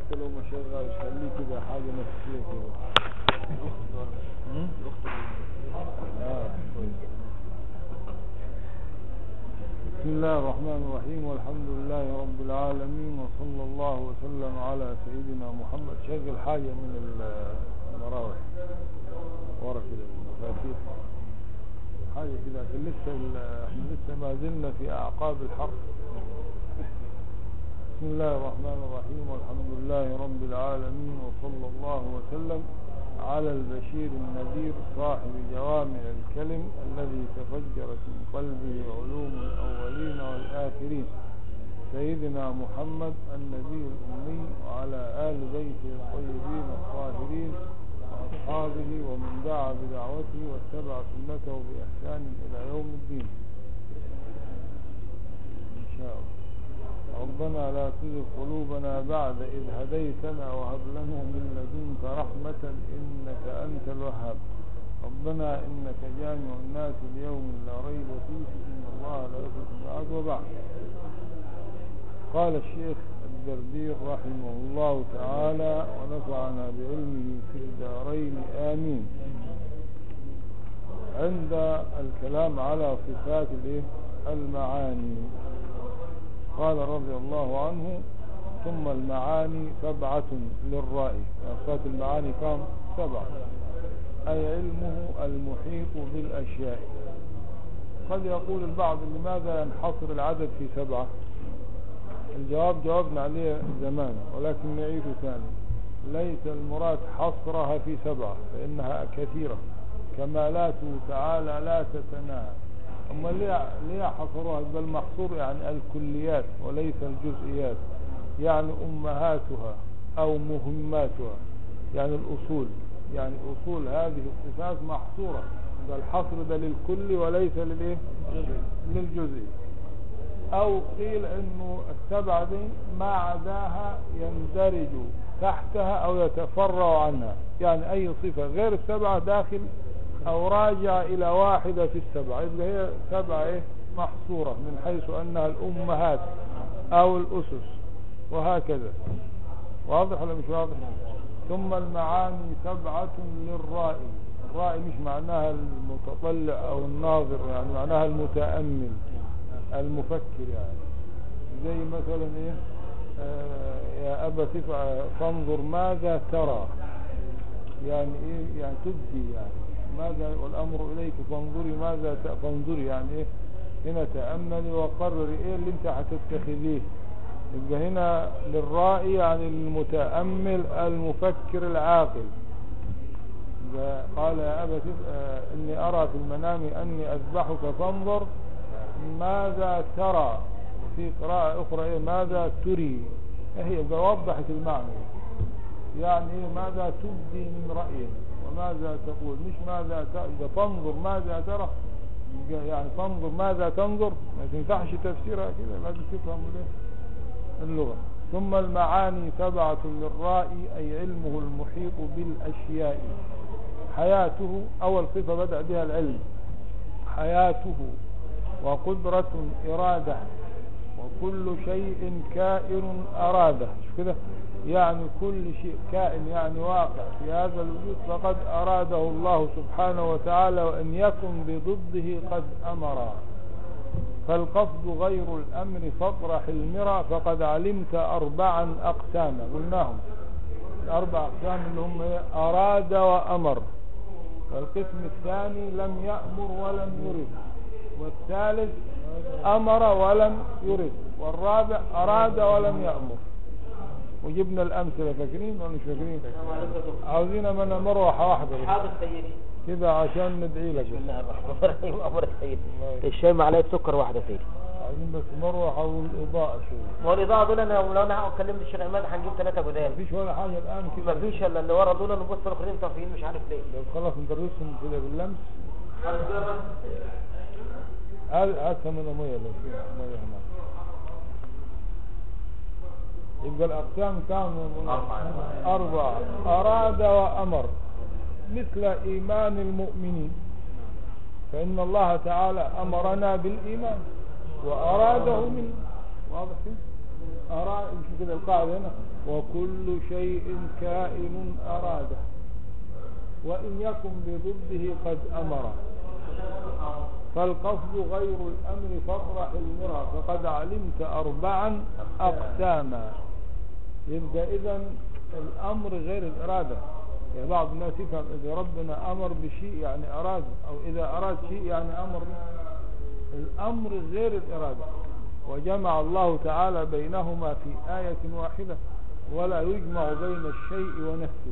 حتى لو ما شغال خليه كده حاجة نفسية كده هم؟ آه كويس بسم الله الرحمن الرحيم والحمد لله رب العالمين وصلى الله وسلم على سيدنا محمد شغل حاجة من المراوح ورا كده المفاتيح حاجة كده لكن لسه ال- احنا لسه ما زلنا في أعقاب الحرب بسم الله الرحمن الرحيم والحمد لله رب العالمين وصلى الله وسلم على البشير النذير صاحب جوامع الكلم الذي تفجرت من قلبه علوم الأولين والآخرين سيدنا محمد النبي الأمي وعلى آل بيته الطيبين الطاهرين وأصحابه ومن دعا بدعوته واتبع سنته بإحسان إلى يوم الدين إن شاء الله ربنا لا تزغ قلوبنا بعد إذ هديتنا وهب لنا من لدنك رحمة إنك أنت الوهاب ربنا إنك جامع الناس ليوم لا ريب فيه إن الله لا يخلف الميعاد وبعد قال الشيخ الدردير رحمه الله تعالى ونفعنا بعلمه في الدارين آمين عند الكلام على صفات الإيه؟ المعاني قال رضي الله عنه ثم المعاني سبعة للرأي صفات المعاني كم سبعة أي علمه المحيط بالأشياء قد يقول البعض لماذا ينحصر العدد في سبعة الجواب جاوبنا عليه زمان ولكن نعيد ثاني ليس المراد حصرها في سبعة فإنها كثيرة كمالاته تعالى لا تتناهى أما ليه ليه حصروها بل محصور يعني الكليات وليس الجزئيات يعني أمهاتها أو مهماتها يعني الأصول يعني أصول هذه الصفات محصورة ده الحصر ده للكل وليس للإيه للجزئي أو قيل إنه السبعة دي ما عداها يندرج تحتها أو يتفرع عنها يعني أي صفة غير السبعة داخل أو راجع إلى واحدة في السبعة يبقى هي سبعة إيه محصورة من حيث أنها الأمهات أو الأسس وهكذا واضح ولا مش واضح ثم المعاني سبعة للرائي الرائي مش معناها المتطلع أو الناظر يعني معناها المتأمل المفكر يعني زي مثلا إيه آه يا أبا تفع فانظر ماذا ترى يعني إيه يعني تبدي يعني ماذا والأمر إليك فانظري ماذا ت... فانظري يعني إيه هنا تأملي وقرري إيه اللي أنت هتتخذيه يبقى هنا للرائي يعني المتأمل المفكر العاقل إذا قال يا أبا آه إني أرى في المنام أني أذبحك فانظر ماذا ترى وفي قراءة أخرى إيه ماذا تري هي وضحت المعنى يعني إيه ماذا تبدي من رأيه وماذا تقول مش ماذا إذا تنظر ماذا ترى يعني تنظر ماذا تنظر ما تنفعش تفسيرها كده لازم تفهم اللغة ثم المعاني سبعة للرائي أي علمه المحيط بالأشياء حياته أول صفة بدأ بها العلم حياته وقدرة إرادة وكل شيء كائن أراده شوف كده يعني كل شيء كائن يعني واقع في هذا الوجود فقد أراده الله سبحانه وتعالى وأن يكن بضده قد أمر فالقصد غير الأمر فاطرح المرى فقد علمت أربعا أقساما قلناهم الأربع أقسام اللي هم أراد وأمر والقسم الثاني لم يأمر ولم يرد والثالث أمر ولم يرد والرابع أراد ولم يأمر وجبنا الأمثلة فاكرين ولا مش فاكرين عاوزين من مروحة واحدة بس. حاضر سيدي كده عشان ندعي لك بسم بس. الله الرحمن الرحيم أمر سيدي الله الشاي معلقة سكر واحدة سيدي عايزين بس مروحة والإضاءة شوية ما هو الإضاءة دول أنا لو أنا كلمت الشيخ عماد هنجيب ثلاثة جداد مفيش ولا حاجة الآن كده مفيش إلا اللي ورا دول نبص الآخرين طافيين مش عارف ليه لو خلاص ندرسهم كده باللمس هات هاتها من المية لو في مية هناك يبقى الأقسام كانوا أربعة أراد وأمر مثل إيمان المؤمنين فإن الله تعالى أمرنا بالإيمان وأراده منه واضح كده أراد مش كده القاعدة هنا وكل شيء كائن أراده وإن يكن بضده قد أمر فالقصد غير الأمر فافرح المرى فقد علمت أربعا أقساما يبقى إذا الأمر غير الإرادة يعني بعض الناس يفهم إذا ربنا أمر بشيء يعني أراد أو إذا أراد شيء يعني أمر به. الأمر غير الإرادة وجمع الله تعالى بينهما في آية واحدة ولا يجمع بين الشيء ونفسه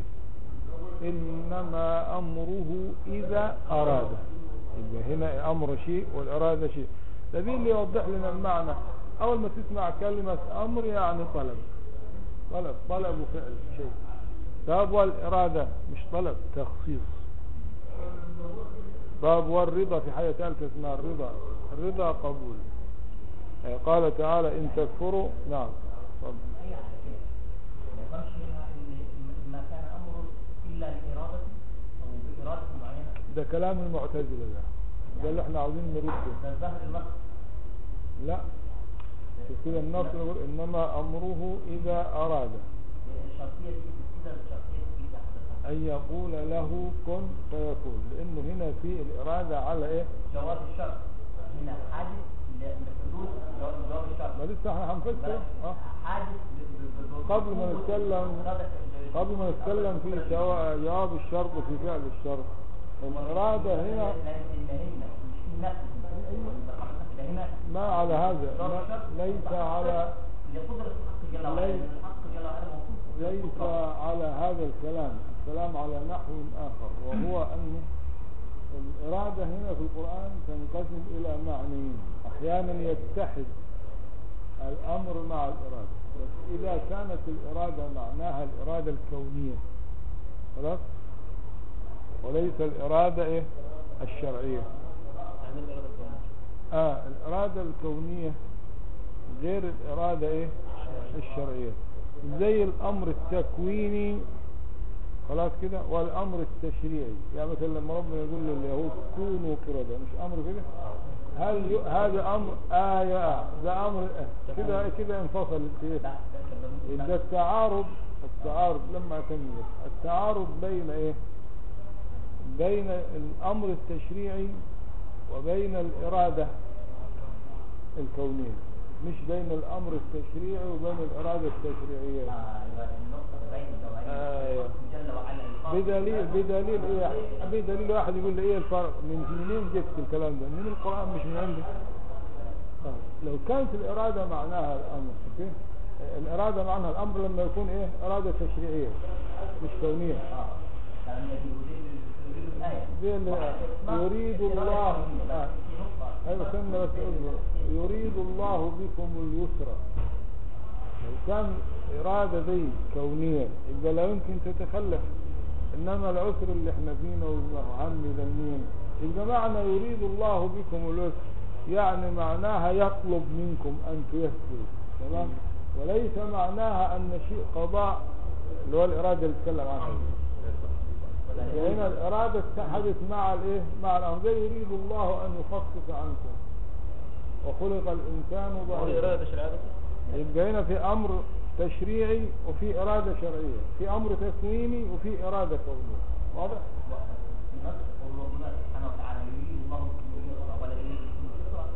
إنما أمره إذا أراد يبقى هنا أمر شيء والإرادة شيء ده دي اللي يوضح لنا المعنى أول ما تسمع كلمة أمر يعني طلب طلب طلب فعل شيء باب والإرادة مش طلب تخصيص باب والرضا في حاجة ثالثة اسمها الرضا الرضا قبول آه، قال تعالى إن تكفروا نعم اتفضل. أي حاجة ما يفهمش منها إن ما كان أمر إلا لإرادة أو بإرادة معينة ده كلام المعتزلة ده ده اللي احنا عاوزين نرده ده ظاهر النص لا في كده النص يقول إنما أمره إذا أراد الشرطية دي إذا الشرطية دي تحت أن يقول له كن فيكون لأنه هنا في الإرادة على إيه جواب الشرط هنا حادث لحدوث جو- جواب الشرط ما لسه احنا هنفكر اه حادث ب- ب- ب- قبل ما بقوة نتكلم إرادة- قبل ما نتكلم في جوا- جواب الشرط وفي فعل الشرط الإرادة هنا لأن هنا مش في نفس ده هنا ما على هذا جواب ما الشرط ليس على لقدرة الحق جل وعلا ليس- الحق جل وعلا موصوف ليس على هذا الكلام الكلام على نحو آخر وهو أن الإرادة هنا في القرآن تنقسم إلى معنيين أحيانا يتحد الأمر مع الإرادة بس إذا كانت الإرادة معناها الإرادة الكونية خلاص وليس الإرادة إيه الشرعية يعني الإرادة الكونية آه الإرادة الكونية غير الإرادة إيه الشرعية زي الأمر التكويني خلاص كده والأمر التشريعي يعني مثلا لما ربنا يقول لليهود كونوا قردة مش أمر كده هل ي... هذا أمر آية ده أمر آه. كده كده انفصل إيه؟ لا ده- ده- ده التعارض التعارض لما تميز التعارض بين ايه بين الامر التشريعي وبين الارادة الكونية مش بين الامر التشريعي وبين الارادة التشريعية آه، يبقى النقطة بين النوعين. أيوة. الحق جل وعلا الخاص بدليل بدليل ايه بدليل واحد يقول لي ايه الفرق من منين جبت الكلام ده من القرآن مش من عندي طيب، لو كانت الإرادة معناها الأمر كيف الإرادة معناها الأمر لما يكون إيه إرادة تشريعية مش كونية آه. كلام الذي يريد يريد الآية زي اللي يريد الله آه. في نقطة أيوة سنة بس أصبر يريد الله بكم اليسر لو كان إرادة دي كونية يبقى لا يمكن تتخلف إنما العسر اللي احنا فينا والهم ذنين يبقى معنى يريد الله بكم اليسر يعني معناها يطلب منكم أن تيسروا تمام وليس معناها أن شيء قضاء اللي هو الإرادة اللي اتكلم عنها فهنا الإرادة اتحدت مع الإيه؟ مع الأمر زي يريد الله أن يخفف عنكم وخلق الإنسان هو ضعيفا الإرادة الشرعية بس؟ يبقى هنا في أمر تشريعي وفي إرادة شرعية في أمر تكويني وفي إرادة كونية واضح؟ في نص قول ربنا سبحانه وتعالى يريد الله بكم اليسر ولا يريد بكم اليسر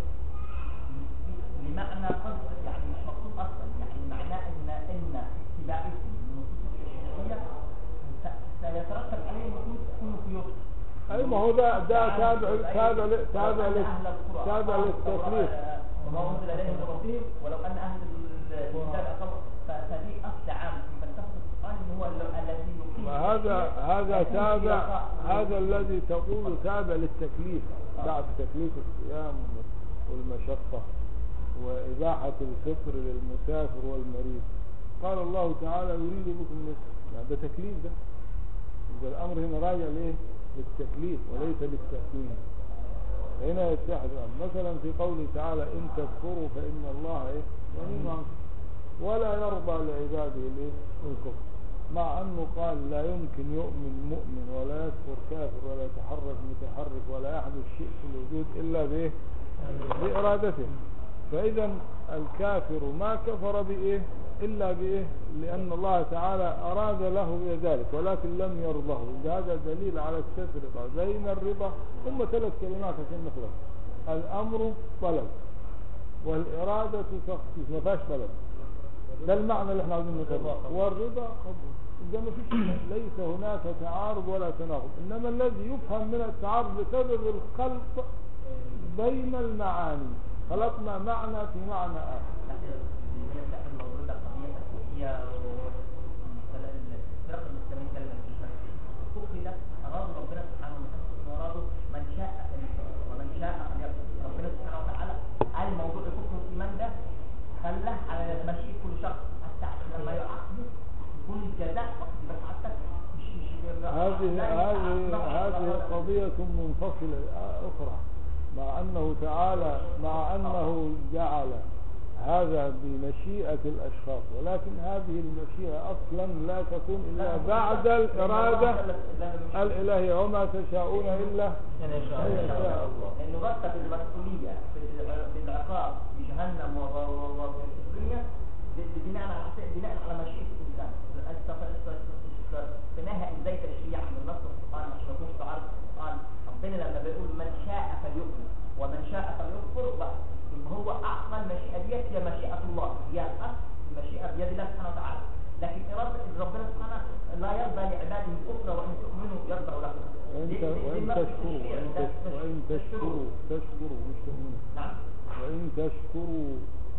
بمعنى قصد يعني مش مقصود اصلا يعني معناه ان ان اتباعكم للنصوص التشريعيه س- سيترتب عليه النصوص تكون في يسر أي ما هو ده ده تابع تابع ل- تابع ولو ل- أن أهل القرى تابع أقاموا للتكليف التوراة وما أنزل إليهم من ربهم ولو أن أهل الكتاب أقاموا ف- فدي أصل عام في فلسفة القرآن إن هو ال- الذي يقيم وهذا هذا يكون في تابع وقاء- هذا الذي تقول تابع للتكليف بعد تكليف الصيام والمشقة وإباحة الفطر للمسافر والمريض قال الله تعالى يريد بكم اليسر يعني ده تكليف ده يبقى الأمر هنا راجع لإيه؟ للتكليف وليس للتكوين هنا يتحد الأمر. مثلا في قوله تعالى إن تكفروا فإن الله إيه؟ غني عنكم ولا يرضى لعباده الإيه؟ الكفر مع أنه قال لا يمكن يؤمن مؤمن ولا يكفر كافر ولا يتحرك متحرك ولا يحدث شيء في الوجود إلا بإيه؟ بإرادته فإذا الكافر ما كفر بإيه إلا بإيه لأن الله تعالى أراد له ذلك ولكن لم يرضه هذا دليل على التفرقة بين الرضا ثم ثلاث كلمات عشان نخلص الأمر طلب والإرادة تخصيص ما فيهاش طلب ده المعنى اللي احنا عاوزين نطلعه والرضا قبول ده ما فيش ليس هناك تعارض ولا تناقض انما الذي يفهم من التعارض بسبب الخلط بين المعاني خلطنا معنى في معنى اخر لكن من الفرق الموجودة قضية تسويقية والفرق الإسلامية كلمة الفرق الكفر ده أراد ربنا سبحانه وتعالى أراده من شاء فليكفر ومن شاء فليكفر ربنا سبحانه وتعالى قال موضوع الكفر والإيمان ده خلاه على مشيئة كل شخص حتى لما يعاقبه يكون الجزاء وقت بس حتى مش مش هذه لا هذه يتعاقب هذه ولا- قضية منفصلة أخرى مع أنه تعالى مع أنه جعل هذا بمشيئة الأشخاص ولكن هذه المشيئة أصلا لا تكون إلا بعد الإرادة الإلهية وما تشاءون إلا يعني إن شاء أن الله. يشاء الله لأنه رتب المسؤولية في الع- في العقاب في جهنم و- و- و- وفي الدنيا ب- بناء على حسب- بناء على مشيئة الإنسان التف- الت- في نهى زي تشريع من النص القرآن عشان ما يكونش تعارض في القرآن ربنا لما بيقول من شاء فليؤمن ومن شاء فليكفر بقى يبقى هو أعطى المشيئة ديت هي مشيئة الله هي الأصل المشيئة بيد الله سبحانه وتعالى لكن إرادة ربنا سبحانه لا يرضى لعباده الكفر وإن تؤمنوا يرضى لكم وإن دي- ت- دي- دي وإن نص تشكروا التشريع. وإن ده تش- وإن تشكروا تشكروا مش تؤمنوا نعم وإن تشكروا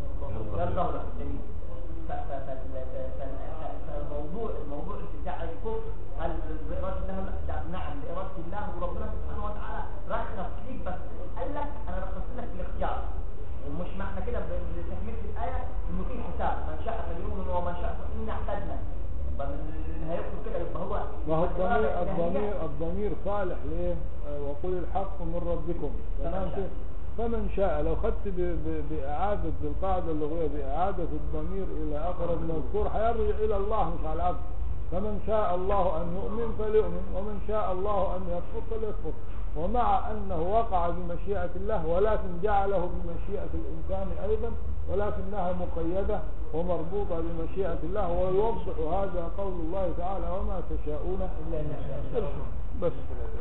يرضى له جميل ف- ف- ف- ف- ف- فالموضوع الموضوع بتاع الكفر هل بإرادة الله لا ده نعم بإرادة الله وربنا سبحانه وتعالى رخص ليك بس قال لك أنا رخصت لك الاختيار ومش معنى كده بتكملة الآية إنه في حساب من شاء فليؤمن ومن شاء فإنا اعتدنا يبقى من اللي هيكفر كده يبقى هو ما هو الضمير الإرادة الإلهية الضمير الضمير صالح ليه آه، وقل الحق من ربكم تمام شاء. كده فمن شاء لو خدت ب- ب- بإعادة بالقاعدة اللغوية بإعادة الضمير إلى أقرب مذكور هيرجع إلى الله مش على العبد فمن شاء الله أن يؤمن فليؤمن ومن شاء الله أن يكفر فليكفر ومع أنه وقع بمشيئة الله ولكن جعله بمشيئة الإنسان أيضا ولكنها مقيدة ومربوطة بمشيئة الله ويوضح هذا قول الله تعالى وما تشاءون إلا أن يشاء بس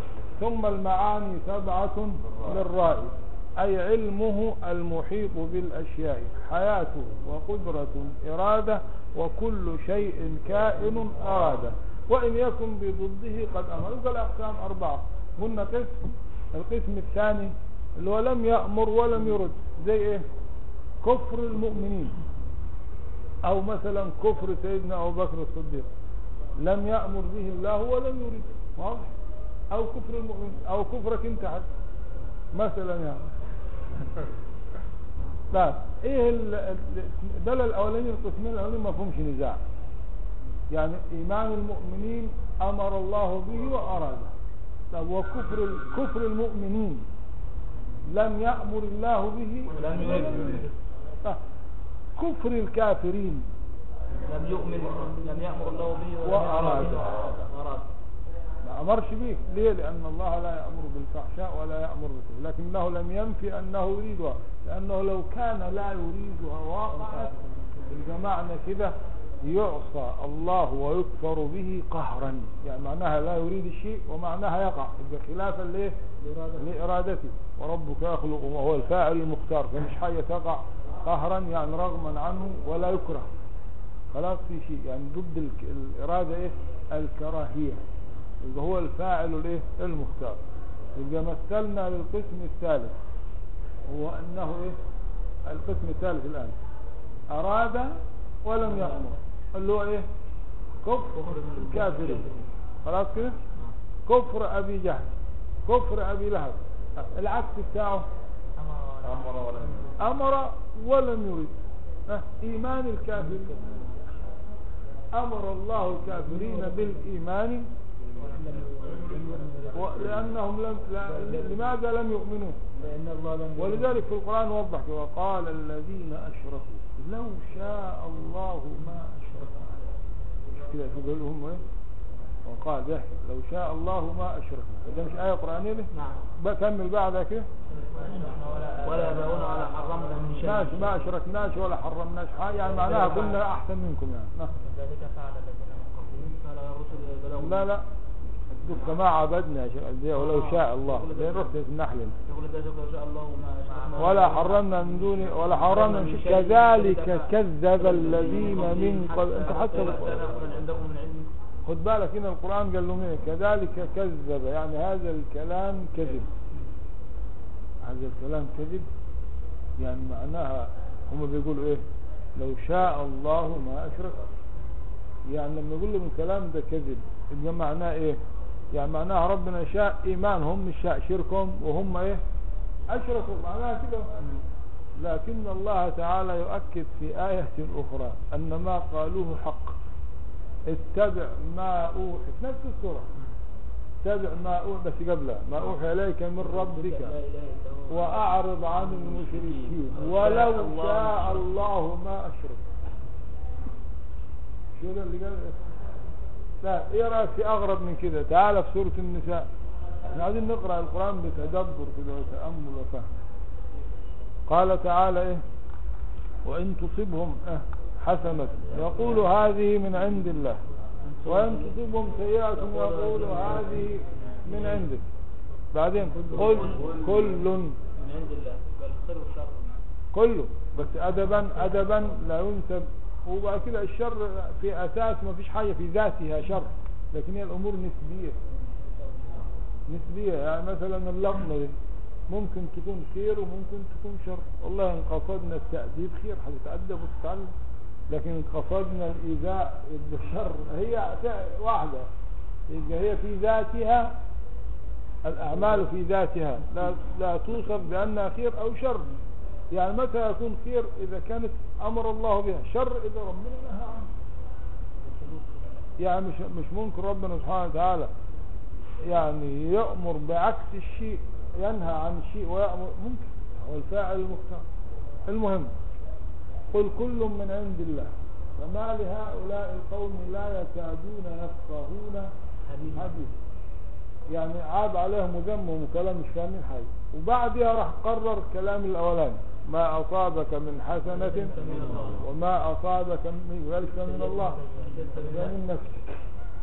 ثم المعاني سبعة للرائي أي علمه المحيط بالأشياء حياته وقدرة إرادة وكل شيء كائن أراد وإن يكن بضده قد أمر يبقى الأقسام أربعة قلنا قسم القسم الثاني اللي هو لم يأمر ولم يرد زي إيه كفر المؤمنين أو مثلا كفر سيدنا أبو بكر الصديق لم يأمر به الله ولم يرد واضح أو كفر المؤمن أو كفرك أنت حتى مثلا يعني لا ايه ال- ال- دول الاولاني القسمين الاولانيين ما فيهمش نزاع يعني ايمان المؤمنين امر الله به واراده طب وكفر ال- كفر المؤمنين لم يامر الله به لم يرد. طب كفر الكافرين لم يؤمن لم يأمر الله به ولم وأراد. يأمر به. أراد ما امرش به ليه لان الله لا يامر بالفحشاء ولا يامر بالكفر لكنه لم ينفي انه يريدها لانه لو كان لا يريدها وقعت يبقى معنى كده يعصى الله ويكفر به قهرا يعني معناها لا يريد الشيء ومعناها يقع يبقى خلافا ليه لارادته وربك يخلق وهو الفاعل المختار فمش حاجه تقع قهرا يعني رغما عنه ولا يكره خلاص في شيء يعني ضد الك- الإرادة إيه الكراهية يبقى هو الفاعل الإيه المختار يبقى مثلنا للقسم الثالث هو أنه إيه القسم الثالث الآن أراد ولم يأمر اللي هو إيه كفر الكافرين خلاص كده كفر أبي جهل كفر أبي لهب العكس بتاعه أمر ولم أمر ولم يرد ها، إيمان الكافرين أمر الله الكافرين بالإيمان لأنهم لم لا لماذا لم يؤمنوا لأن الله لم ولذلك في القرآن وضح وقال الذين أشركوا لو شاء الله ما أشركوا مش كده يقول لهم إيه وقال يحيى لو شاء الله ما أشركنا ده مش آية قرآنية دي؟ نعم بقى كمل بعدها كده ولا يبغون ولا حرمنا من شيء ماشي ما أشركناش ولا حرمناش حاجة يعني معناها كنا أحسن منكم يعني نعم. ذلك فعل الذين من قبلهم فلا الرسل بلغوا لا لا دوك ما عبدنا يا شيخ البيع ولو شاء الله لين رحت النحل انت. يقول ذلك لو شاء الله ما أشركنا ولا حرمنا من دون ولا حرمنا من شيء كذلك كذب الذين من قبل انت حتى من عندكم من علم خد بالك هنا القرآن قال لهم ايه كذلك كذب يعني هذا الكلام كذب هذا الكلام كذب يعني معناها هم بيقولوا ايه لو شاء الله ما اشرك يعني لما يقول لهم الكلام ده كذب يبقى معناه ايه يعني معناها ربنا شاء ايمانهم مش شاء شركهم وهم ايه اشركوا معناها كده لكن الله تعالى يؤكد في آية أخرى أن ما قالوه حق اتبع ما أوحي في نفس السورة اتبع ما أوحي بس قبلها ما أوحي إليك من ربك لا إله إلا هو وأعرض عن المشركين ولو شاء الله ما أشرك شو ده اللي قال لا ايه رأيك في أغرب من كده تعال في سورة النساء احنا عايزين نقرأ القرآن بتدبر كده وتأمل وفهم قال تعالى ايه وإن تصبهم اه حسنة يقول هذه من عند الله وإن تصبهم سيئة يقول هذه من عندك بعدين قل كل من عند الله والخير والشر كله بس أدبا أدبا لا ينسب وبعد كده الشر في أساس ما فيش حاجة في ذاتها شر لكن هي الأمور نسبية نسبية يعني مثلا اللقمة دي ممكن تكون خير وممكن تكون شر والله إن قصدنا التأديب خير هتتأدب وتتعلم لكن إن قصدنا الإيذاء يبقى شر هي واحدة يبقى هي في ذاتها الأعمال في ذاتها لا, لا توصف بأنها خير أو شر يعني متى يكون خير إذا كانت أمر الله بها شر إذا ربنا نهى عنه يعني مش, مش ممكن ربنا سبحانه وتعالى يعني يأمر بعكس الشيء ينهى عن الشيء ويأمر ممكن هو الفاعل المختار المهم قل كل من عند الله فما لهؤلاء القوم لا يكادون يفقهون حديث يعني عاب عليهم وذمهم وكلام مش فاهمين حاجه وبعدها راح قرر كلام الاولاني ما اصابك من حسنه وما اصابك من ذلك من الله فمن نفسك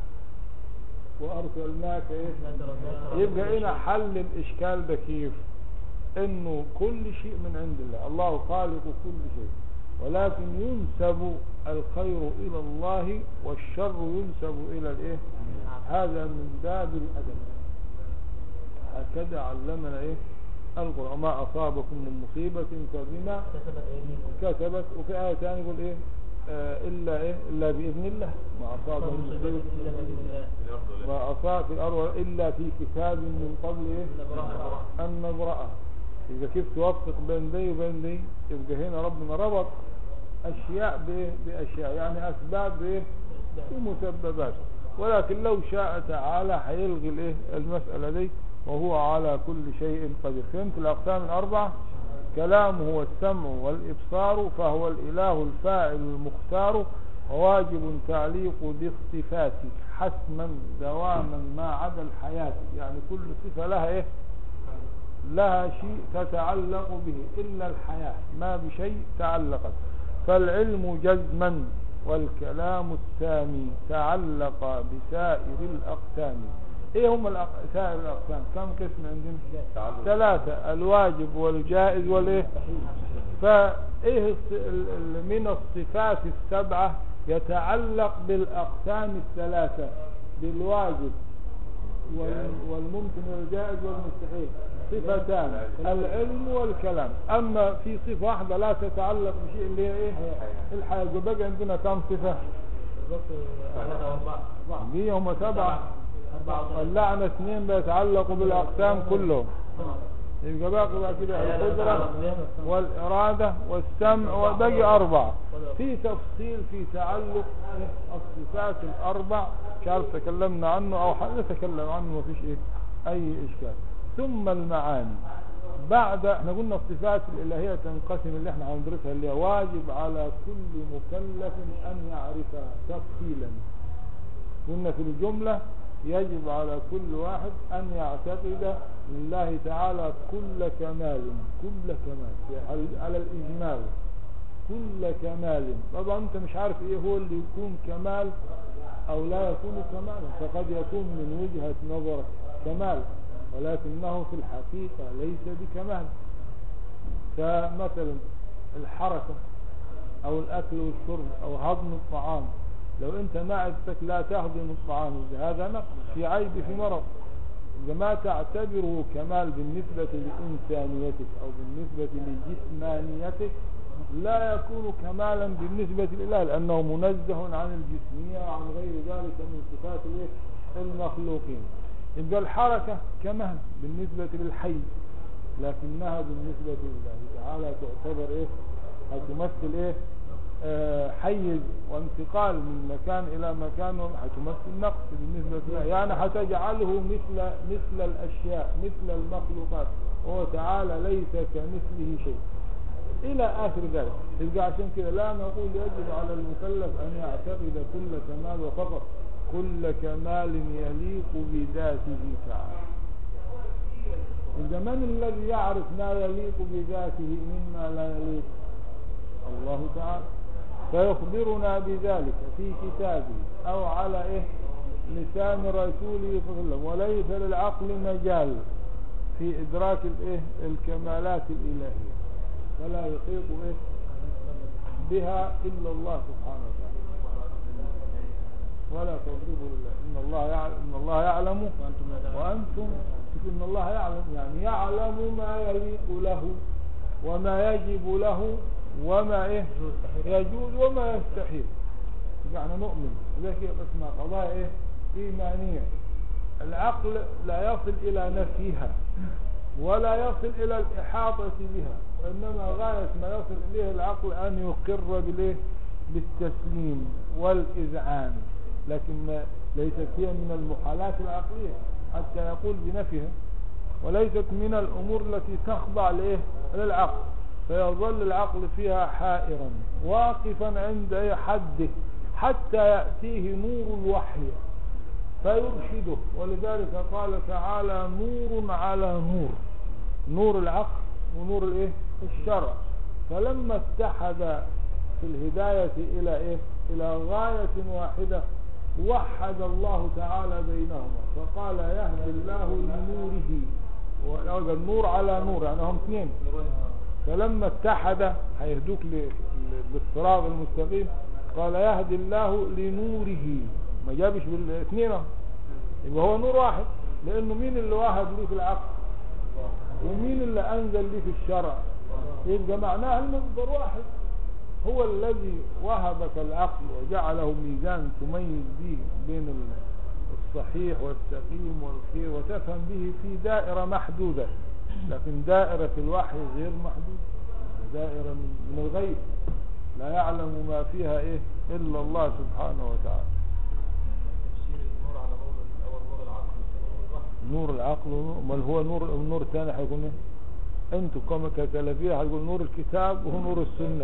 وارسلناك ايه يبقى هنا حل الاشكال ده كيف انه كل شيء من عند الله الله خالق كل شيء ولكن ينسب الخير الى الله والشر ينسب الى الايه هذا من باب الادب هكذا علمنا ايه القرآن ما أصابكم من مصيبة فبما كسبت أيديكم كسبت وفي آية ثانية يقول إيه آه إلا إيه إلا بإذن الله ما أصاب من مصيبة مصيبة إلا بإذن الله ما أصاب في الأرض إلا في كتاب من قبل إيه نبرأها. أن نبرأها إذا كيف توفق بين دي وبين دي يبقى هنا ربنا ربط أشياء بإيه بأشياء يعني أسباب بإيه ومسببات ولكن لو شاء تعالى هيلغي الايه المسألة دي وهو على كل شيء قدير فهمت الأقسام الأربعة كلامه هو السمع والإبصار فهو الإله الفاعل المختار وواجب تعليق باصطفاته حسما دواما ما عدا الحياة يعني كل صفة لها ايه لها شيء تتعلق به إلا الحياة ما بشيء تعلقت فالعلم جزما والكلام السامي تعلق بسائر الأقسام ايه هم الأق- سائر الأقسام كم قسم عندنا ثلاثة الواجب والجائز والايه فايه الص- ال- ال- من الصفات السبعة يتعلق بالأقسام الثلاثة بالواجب وال- والممكن والجائز والمستحيل صفتان العلم والكلام اما في صفة واحدة لا تتعلق بشيء اللي هي ايه الحياة بقى عندنا كم صفة ثلاثة وأربعة دي هم سبعة أربعة وثلاثة. اللعنة اثنين بيتعلقوا بالاقسام كلهم يبقى باقي بقى كده القدرة والإرادة والسمع وباقي أربعة في تفصيل في تعلق الصفات الأربع مش عارف تكلمنا عنه أو نتكلم عنه ما فيش إيه أي إشكال ثم المعاني بعد احنا قلنا الصفات الإلهية تنقسم اللي احنا هندرسها اللي هي واجب على كل مكلف أن يعرفها تفصيلا قلنا في الجملة يجب على كل واحد أن يعتقد لله تعالى كل كمال كل كمال على- على الإجمال كل كمال طبعا أنت مش عارف إيه هو اللي يكون كمال أو لا يكون كمالا فقد يكون من وجهة نظرك كمال ولكنه في الحقيقة ليس بكمال كمثلا الحركة أو الأكل والشرب أو هضم الطعام لو أنت معدتك لا تهضم الطعام هذا نقص في عيب في مرض إذا ما تعتبره كمال بالنسبة لإنسانيتك أو بالنسبة لجسمانيتك لا يكون كمالا بالنسبة لله لأنه منزه عن الجسمية وعن غير ذلك من صفات الإيه؟ المخلوقين يبقى الحركة كمال بالنسبة للحي لكنها بالنسبة لله تعالى تعتبر إيه هتمثل إيه آه حيز وانتقال من مكان إلى مكان هتمثل نقص بالنسبة له يعني هتجعله مثل مثل الأشياء مثل المخلوقات هو تعالى ليس كمثله شيء إلى آخر ذلك يبقى عشان كده لا نقول يجب على المكلف أن يعتقد كل كمال وفقط كل كمال يليق بذاته تعالى إذا من الذي يعرف ما يليق بذاته مما لا يليق الله تعالى فيخبرنا بذلك في كتابه أو على إيه لسان رسوله صلى الله عليه وسلم وليس للعقل مجال في إدراك الإيه الكمالات الإلهية فلا يحيط إيه بها إلا الله سبحانه وتعالى ولا تضربوا لله إن الله يعلم إن الله يعلم وأنتم لا تعلمون. وأنتم شوف إن الله يعلم يعني يعلم ما يليق له وما يجب له وما إيه يجوز وما يستحيل يعني نؤمن ذلك اسمها قضايا إيه إيمانية العقل لا يصل إلى نفيها ولا يصل إلى الإحاطة بها وإنما غاية ما يصل إليه العقل أن يقر بالإيه بالتسليم والإذعان لكن ما ليست هي من المحالات العقلية حتى يقول بنفيها وليست من الأمور التي تخضع لإيه للعقل فيظل العقل فيها حائرا واقفا عند إيه حده حتى يأتيه نور الوحي فيرشده ولذلك قال تعالى نور على نور نور العقل ونور الايه الشرع فلما اتحد في الهداية الى ايه الى غاية واحدة وحد الله تعالى بينهما فقال يهدي الله لنوره وقال النور على نور يعني هم اثنين فلما اتحد هيهدوك ل- ل- للصراط المستقيم قال يهدي الله لنوره ما جابش بالاثنين اهو. يبقى هو نور واحد لانه مين اللي وهب ليه في العقل ومين اللي انزل ليه في الشرع يبقى معناه المصدر واحد هو الذي وهبك العقل وجعله ميزان تميز به بين ال- الصحيح والسقيم والخير وتفهم به في دائرة محدودة لكن دائرة الوحي غير محدودة دائرة من من الغيب لا يعلم ما فيها ايه الا الله سبحانه وتعالى تفسير النور على نور الأول نور العقل والثاني نور الوحي نور العقل ونور بل هو نور النور الثاني هيكون ايه انتوا كما كسلفيه هتقول نور الكتاب وهو نور السنه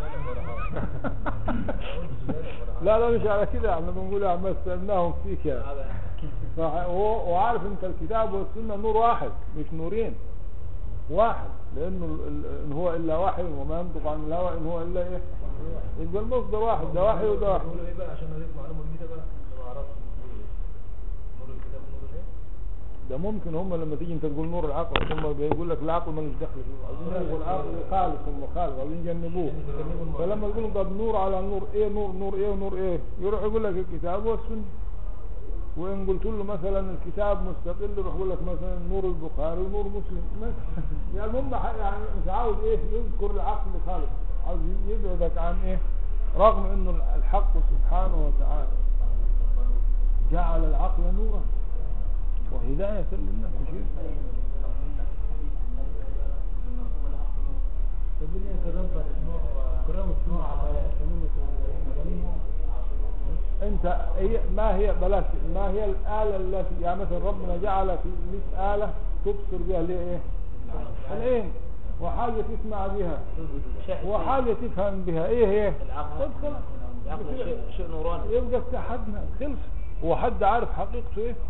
لا لا مش على كده احنا بنقول يا عم استناهم فيك يعني فهو وعارف انت الكتاب والسنه نور واحد مش نورين واحد لانه ال- ال- ان هو الا وحي وما ينطق عن الهوى ان هو الا ايه يبقى المصدر واحد ده وحي وده وحي بيقولوا ايه بقى عشان اضيف معلومه جديده بقى أنا ما اعرفش بيقولوا ايه نور الكتاب ونور الايه ده ممكن هم لما تيجي انت تقول نور العقل ثم بيقول لك العقل ملوش دخل فيه عايزين يلغوا العقل خالص هم خالص عايزين يجنبوه فلما تقول لهم طب نور على نور ايه نور نور ايه ونور ايه يروح يقول لك الكتاب والسنه وان قلت له مثلا الكتاب مستقل يروح يقول لك مثلا نور البخاري ونور مسلم مثلا يعني المهم ح- يعني مش عاوز ايه يذكر العقل خالص عاوز يبعدك عن ايه رغم انه الحق سبحانه وتعالى جعل العقل نورا وهداية للناس مش كده؟ ربنا يتدبر النور كرام النور على كلمة المجانين انت هي ما هي بلاش ما هي الآلة التي يعني مثلا ربنا جعل في ليك آلة تبصر بها ليه ايه العين وحاجة تسمع بها وحاجة تفهم بها ايه هي العقل طب خلاص العقل شيء شيء نوراني يبقى اتحدنا خلص هو حد عارف حقيقته ايه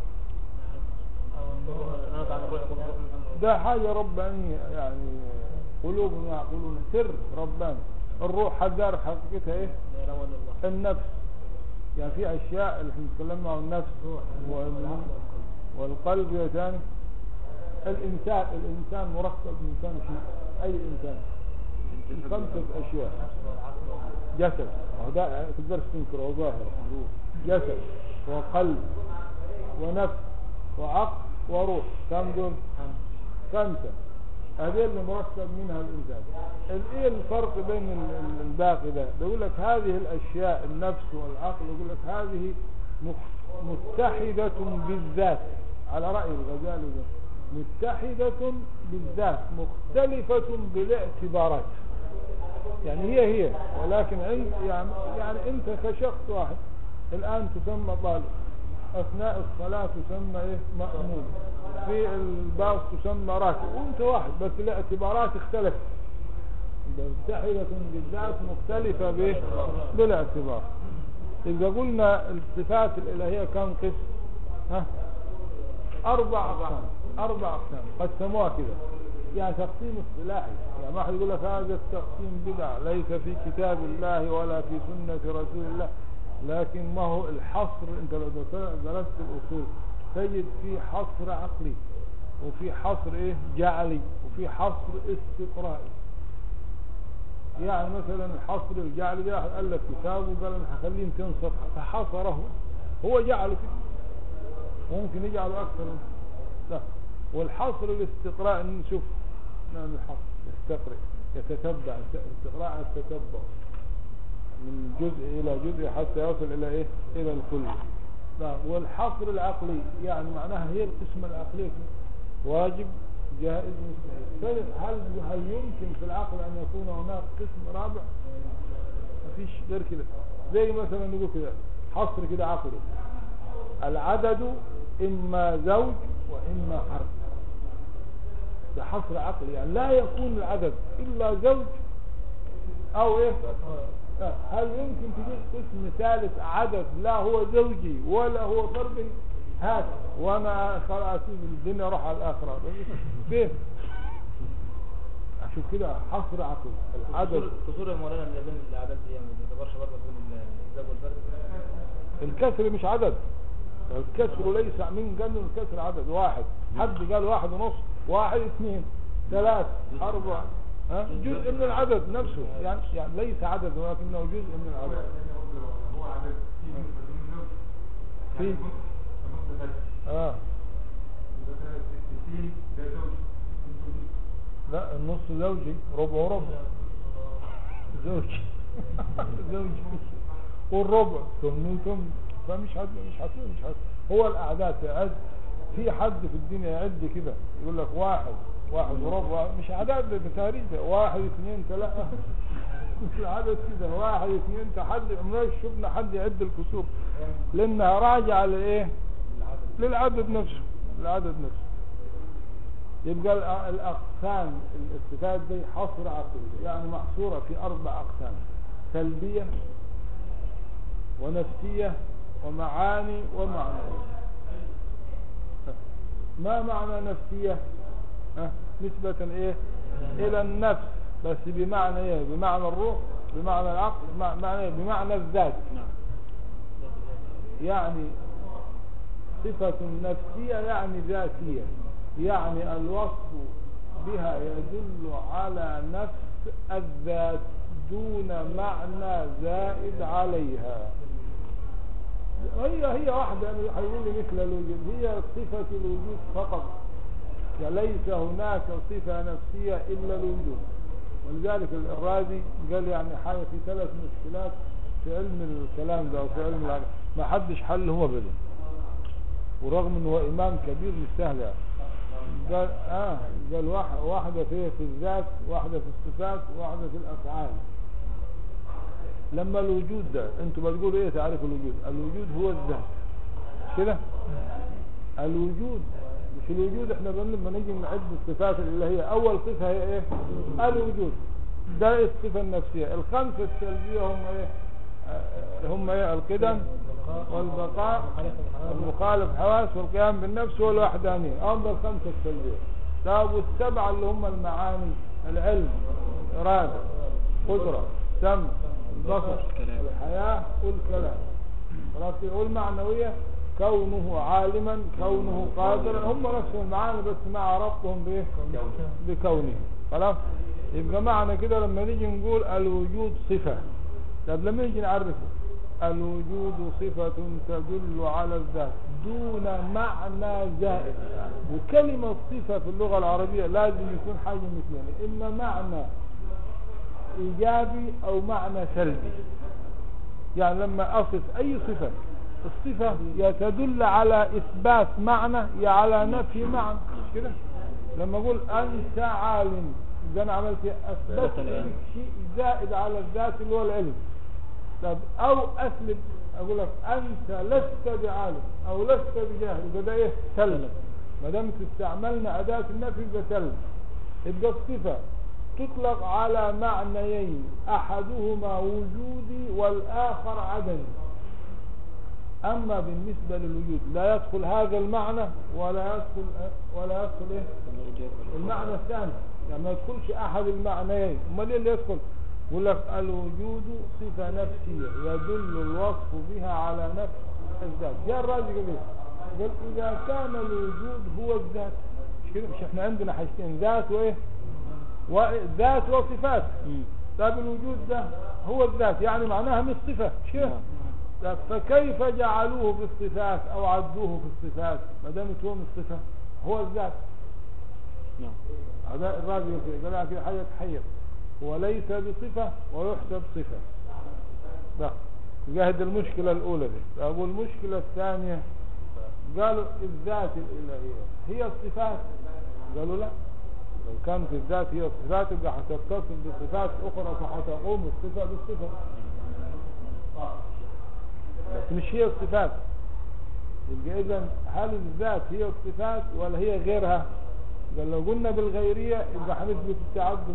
نرد عن الروح يقول الروح من أمر الله. ده حاجة ربانية يعني قلوب يعقلون سر رباني الروح حد عارف حقيقتها ايه لا إله إلا الله النفس يعني في اشياء اللي احنا اتكلمنا عن النفس وال- والقلب يا تاني الانسان الانسان مركب من كم شيء اي انسان من خمسة اشياء جسد وهو ده تقدرش تنكره هو ظاهر جسد وقلب ونفس وعقل وروح كم دول خمسة هذه اللي مركب منها الإنسان ال- ايه الفرق بين ال- ال- الباقي ده بيقول لك هذه الأشياء النفس والعقل يقول لك هذه مخ- متحدة بالذات على رأي الغزالي ده متحدة بالذات مختلفة بالاعتبارات يعني هي هي ولكن عند يعني, يعني انت كشخص واحد الآن تسمى طالب أثناء الصلاة تسمى إيه مأمون في الباص تسمى راكب وانت واحد بس الاعتبارات اختلفت متحدة بالذات مختلفة بايه بالاعتبار إذا قلنا الصفات الإلهية كم قسم ها أربع أقسام أربع أقسام قسموها كده يعني تقسيم اصطلاحي يعني ما حد يقول لك هذا التقسيم بدع ليس في كتاب الله ولا في سنة رسول الله لكن ما هو الحصر انت لو درست الأصول تجد في حصر عقلي وفي حصر ايه جعلي وفي حصر استقرائي يعني مثلا الحصر الجعلي ده قال لك كتاب وقال انا هخليه 200 صفحه فحصره هو جعله كده ممكن يجعله اكثر من لا والحصر الاستقراء نشوف نعمل حصر يستقرئ يتتبع استقراء التتبع من جزء الى جزء حتى يصل الى ايه الى الكل لا والحصر العقلي يعني معناها هي القسمة العقلية واجب جائز مستحيل هل هل يمكن في العقل ان يكون هناك قسم رابع مفيش غير كده زي مثلا نقول كده حصر كده عقلي العدد اما زوج واما حرف ده حصر عقلي يعني لا يكون العدد الا زوج او ايه لا. هل يمكن تجيب قسم ثالث عدد لا هو زوجي ولا هو فردي هات وانا خلاص اسيب الدنيا اروح على الاخره كيف اشوف كده حصر عقل العدد كسور مولانا اللي بين الاعداد دي ما تعتبرش برضه بين الزوج والفرد الكسر مش عدد الكسر ليس من قال الكسر عدد واحد حد قال واحد ونص واحد اثنين ثلاث اربع ها جزء من العدد نفسه يعني يعني ليس عدد ولكنه جزء من العدد هو عدد في في نص نص بس اه مثلا 60 ده زوج لا النص زوجي ربع وربع زوجي زوجي والربع ثمن وثمن فمش حد مش حد مش حد هو الاعداد تعد في حد في الدنيا يعد كده يقول لك واحد واحد وربع مش اعداد ده تاريخ ده واحد اثنين ثلاثة مش العدد كده واحد اثنين تحد عمرنا شفنا حد يعد الكسور لانها راجعة لايه للعدد نفسه العدد نفسه يبقى الأ- الأقسام الصفات دي حصر عقلي يعني محصورة في أربع أقسام سلبية ونفسية ومعاني ومعنوية ما معنى نفسية ها؟ نسبة ايه الى النفس بس بمعنى ايه بمعنى الروح بمعنى العقل بمع- معنى إيه؟ بمعنى الذات يعني صفة نفسية يعني ذاتية يعني الوصف بها يدل على نفس الذات دون معنى زائد عليها هي هي واحدة هيقول لي مثل الوجود هي صفة الوجود فقط يعني ليس هناك صفة نفسية إلا الوجود ولذلك الرازي قال يعني حاجة في ثلاث مشكلات في علم الكلام ده وفي علم العقل ما حدش حل هو بده ورغم انه هو امام كبير مش سهل يعني قال اه قال واحد واحدة في في الذات واحدة في الصفات واحدة في الافعال لما الوجود ده انتوا بتقولوا ايه تعريف الوجود الوجود هو الذات كده الوجود في الوجود احنا بن- لما نيجي نعد الصفات الالهيه اول صفه هي ايه الوجود ده الصفه النفسيه الخمسه السلبيه هم ايه آه، هم ايه القدم والبقاء والمخالف حواس والقيام بالنفس والوحدانية هم الخمسة السلبية طب والسبعة اللي هم المعاني العلم الإرادة قدرة سمع البصر الحياة والكلام خلاص والمعنوية كونه عالما كونه قادرا هم نفسهم المعاني بس مع ربطهم بايه بكونه خلاص يبقى معنى كده لما نيجي نقول الوجود صفة طب لما نيجي نعرفه الوجود صفة تدل على الذات دون معنى زائد وكلمة صفة في اللغة العربية لازم يكون حاجة مثلين إما معنى إيجابي أو معنى سلبي يعني لما أصف أي صفة الصفة يا تدل على إثبات معنى يا على نفي معنى مش كده لما أقول أنت عالم إذا أنا عملت إيه؟ أثبت لك شيء زائد على الذات اللي هو العلم طب أو أسلب أقول لك أنت لست بعالم أو لست بجاهل يبقى ده إيه سلم ما دام استعملنا أداة النفي يبقى سلم يبقى الصفة تطلق على معنيين أحدهما وجودي والآخر عدمي أما بالنسبة للوجود لا يدخل هذا المعنى ولا يدخل ولا يدخل إيه؟ المعنى الثاني يعني ما يدخلش أحد المعنيين أمال إيه اللي يدخل يقول لك الوجود صفة نفسية يدل الوصف بها على نفس الذات جاء الراجل قال إيه؟ قال إذا كان الوجود هو الذات مش كده مش احنا عندنا حاجتين ذات وإيه وذات وصفات طيب الوجود ده هو الذات يعني معناها مش صفة مش كده طب فكيف جعلوه في الصفات او عدوه في الصفات ما دام هو من الصفة هو الذات نعم هذا الراجل يقول قال لها في حاجة تحير هو ليس بصفة ويحسب صفة ده جاهد المشكلة الأولى دي طب والمشكلة الثانية قالوا الذات الإلهية هي الصفات قالوا لا لو كانت الذات هي الصفات يبقى هتتصل بصفات أخرى فهتقوم الصفة بالصفة بس مش هي الصفات يبقى إذا هل الذات هي الصفات ولا هي غيرها قال لو قلنا بالغيرية يبقى هنثبت التعدد